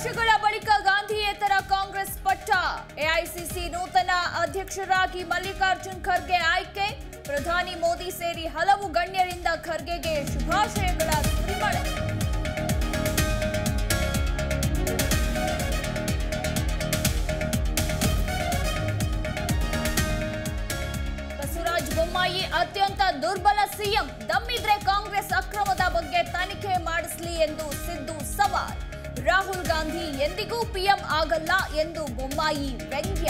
ವರ್ಷಗಳ ಬಳಿಕ ಗಾಂಧಿಯೇತರ ಕಾಂಗ್ರೆಸ್ ಪಟ್ಟ ಎಐಸಿಸಿ ನೂತನ ಅಧ್ಯಕ್ಷರಾಗಿ ಮಲ್ಲಿಕಾರ್ಜುನ್ ಖರ್ಗೆ ಆಯ್ಕೆ ಪ್ರಧಾನಿ ಮೋದಿ ಸೇರಿ ಹಲವು ಗಣ್ಯರಿಂದ ಖರ್ಗೆಗೆ ಶುಭಾಶಯಗಳ ಸುರಿಮಳೆ ಬಸವರಾಜ ಬೊಮ್ಮಾಯಿ ಅತ್ಯಂತ ದುರ್ಬಲ ಸಿಎಂ ದಮ್ಮಿದ್ರೆ ಕಾಂಗ್ರೆಸ್ ಅಕ್ರಮದ ಬಗ್ಗೆ ತನಿಖೆ ಮಾಡಿಸ್ಲಿ ಎಂದು ಸಿದ್ದು ಸವಾಲ್ ರಾಹುಲ್ ಗಾಂಧಿ ಎಂದಿಗೂ ಪಿಎಂ ಆಗಲ್ಲ ಎಂದು ಬೊಮ್ಮಾಯಿ ವ್ಯಂಗ್ಯ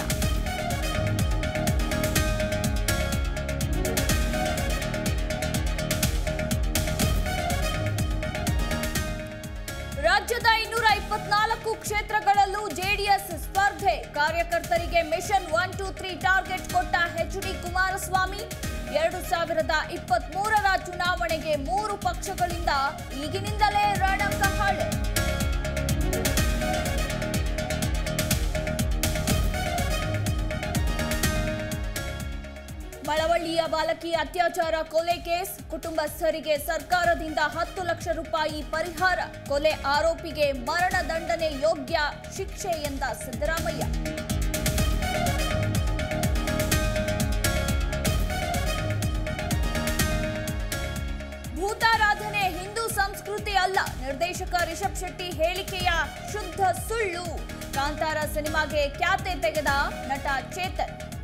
ರಾಜ್ಯದ ಇನ್ನೂರ ಇಪ್ಪತ್ನಾಲ್ಕು ಕ್ಷೇತ್ರಗಳಲ್ಲೂ ಜೆಡಿಎಸ್ ಸ್ಪರ್ಧೆ ಕಾರ್ಯಕರ್ತರಿಗೆ mission one two three target ಕೊಟ್ಟ ಎಚ್ ಡಿ ಕುಮಾರಸ್ವಾಮಿ ಎರಡು ಸಾವಿರದ ಇಪ್ಪತ್ತ್ ಮೂರರ ಚುನಾವಣೆಗೆ ಮೂರು ಪಕ್ಷಗಳಿಂದ ಈಗಿನಿಂದಲೇ ರಣಕಹಳೆ ಮಳವಳ್ಳಿಯ ಬಾಲಕಿ ಅತ್ಯಾಚಾರ ಕೊಲೆ ಕೇಸ್ ಕುಟುಂಬಸ್ಥರಿಗೆ ಸರ್ಕಾರದಿಂದ ಹತ್ತು ಲಕ್ಷ ರೂಪಾಯಿ ಪರಿಹಾರ ಕೊಲೆ ಆರೋಪಿಗೆ ಮರಣ ದಂಡನೆ ಯೋಗ್ಯ ಶಿಕ್ಷೆ ಎಂದ ಸಿದ್ದರಾಮಯ್ಯ ಭೂತಾರಾಧನೆ ಹಿಂದೂ ಸಂಸ್ಕೃತಿ ಅಲ್ಲ ನಿರ್ದೇಶಕ ರಿಷಬ್ ಶೆಟ್ಟಿ ಹೇಳಿಕೆಯ ಶುದ್ಧ ಸುಳ್ಳು ಕಾಂತಾರ ಸಿನಿಮಾಗೆ ಖ್ಯಾತೆ ತೆಗೆದ ನಟ ಚೇತನ್